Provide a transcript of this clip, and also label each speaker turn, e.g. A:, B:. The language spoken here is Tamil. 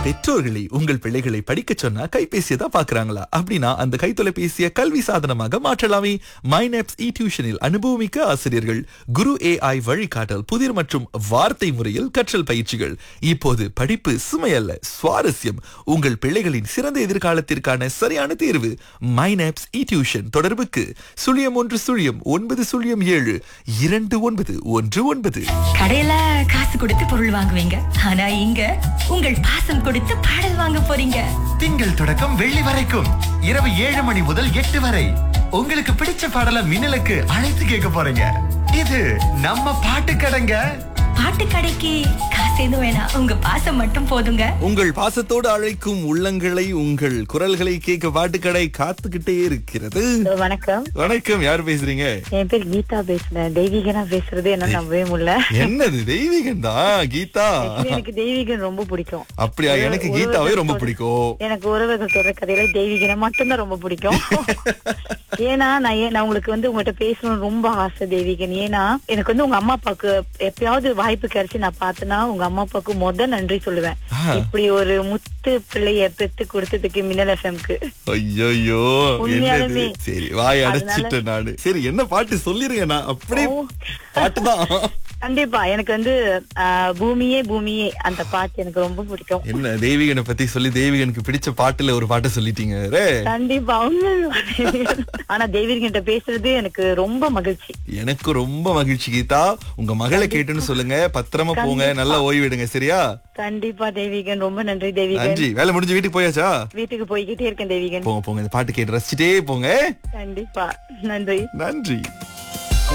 A: பெற்றோர்களை உங்கள் பிள்ளைகளை படிக்க சொன்னா கைபேசியை தான் பாக்குறாங்களா அப்படின்னா அந்த கைத்தொலைபேசியை கல்வி சாதனமாக மாற்றலாமே மைனப்ஸ் இ டியூஷனில் அனுபவமிக்க ஆசிரியர்கள் குரு ஏஐ வழிகாட்டல் புதிர் மற்றும் வார்த்தை முறையில் கற்றல் பயிற்சிகள் இப்போது படிப்பு சுமையல்ல சுவாரஸ்யம் உங்கள் பிள்ளைகளின் சிறந்த எதிர்காலத்திற்கான சரியான தேர்வு மைனப்ஸ் இ டியூஷன் தொடர்புக்கு சுழியம் ஒன்று சுழியம் ஒன்பது சுழியம் ஏழு இரண்டு ஒன்பது ஒன்று ஒன்பது
B: கடையில காசு கொடுத்து பொருள் வாங்குவீங்க ஆனா இங்க உங்கள் பாசம் கொடுத்து பாடல் வாங்க போறீங்க
C: திங்கள் தொடக்கம் வெள்ளி வரைக்கும் இரவு ஏழு மணி முதல் எட்டு வரை உங்களுக்கு பிடிச்ச பாடல மின்னலுக்கு அழைத்து கேட்க போறீங்க இது நம்ம பாட்டு கடைங்க
B: பாட்டு கடைக்கு காசு எதுவும் வேணாம் உங்க பாசம் மட்டும் போதுங்க
A: உங்கள் பாசத்தோடு அழைக்கும் உள்ளங்களை உங்கள் குரல்களை கேட்க பாட்டுக்கடை காத்துக்கிட்டே இருக்கிறது
D: ஹலோ, வணக்கம்
A: வணக்கம் யார் பேசுறீங்க
D: என் பேர் கீதா பேசுறேன் தெய்வீகனா பேசுறது என்ன நம்பவே முடியல
A: என்னது தெய்வீகன் தான் கீதா
D: Actually, எனக்கு தெய்வீகன் ரொம்ப பிடிக்கும்
A: அப்படியா
D: உறவு-
A: எனக்கு கீதாவே
D: உறவுகள்
A: ரொம்ப
D: சொல்ற-
A: பிடிக்கும்
D: எனக்கு உறவுகள் சொல்ற கதையில தெய்வீகனை மட்டும்தான் ரொம்ப பிடிக்கும் ஏன்னா நான் ஏன் நான் உங்களுக்கு வந்து உங்ககிட்ட பேசணும்னு ரொம்ப ஆசை தெய்வீகன் ஏன்னா எனக்கு வந்து உங்க அம்மா அப்பாவுக்கு எப்பயாவது வாய்ப்பு கிடைச்சு நான் பார்த்தேன்னா உங்க அம்மா அப்பாவுக்கு முத நன்றி சொல்லுவேன்
A: ஆ.
D: இப்படி ஒரு முத்து பிள்ளைய பெத்து கொடுத்ததுக்கு மின்னல் எஃப்எம்க்கு
A: ஐயோ என்னது
D: உண்மையாலுமே.
A: சரி வாய்
D: அதனால-
A: அடைச்சிட்டேன் நானு சரி என்ன பாட்டு சொல்லிருங்க நான் அப்படியே
D: ஓ.
A: பாட்டுதான்
D: கண்டிப்பா எனக்கு வந்து ஆ, பூமியே பூமியே அந்த பாட்டு எனக்கு ரொம்ப பிடிக்கும்
A: என்ன தெய்வீகனை பத்தி சொல்லி தெய்வீகனுக்கு பிடிச்ச பாட்டுல ஒரு பாட்டை சொல்லிட்டீங்க ரே
D: கண்டிப்பா உண்மையா. ஆனா தெய்வீகிட்ட பேசுறது எனக்கு ரொம்ப மகிழ்ச்சி
A: எனக்கு ரொம்ப மகிழ்ச்சி கீதா உங்க மகளை கேட்டுன்னு சொல்லுங்க பத்திரமா போங்க
D: கண்டிப்பா.
A: நல்லா ஓய்வெடுங்க சரியா
D: கண்டிப்பா தெய்வீகன் ரொம்ப நன்றி தெய்வீகன்
A: நன்றி வேலை முடிஞ்சு வீட்டுக்கு போயாச்சா
D: வீட்டுக்கு போய்கிட்டே இருக்கேன் தெய்வீகன்
A: போங்க போங்க இந்த பாட்டு கேட்டு ரசிச்சுட்டே போங்க
D: கண்டிப்பா நன்றி
A: நன்றி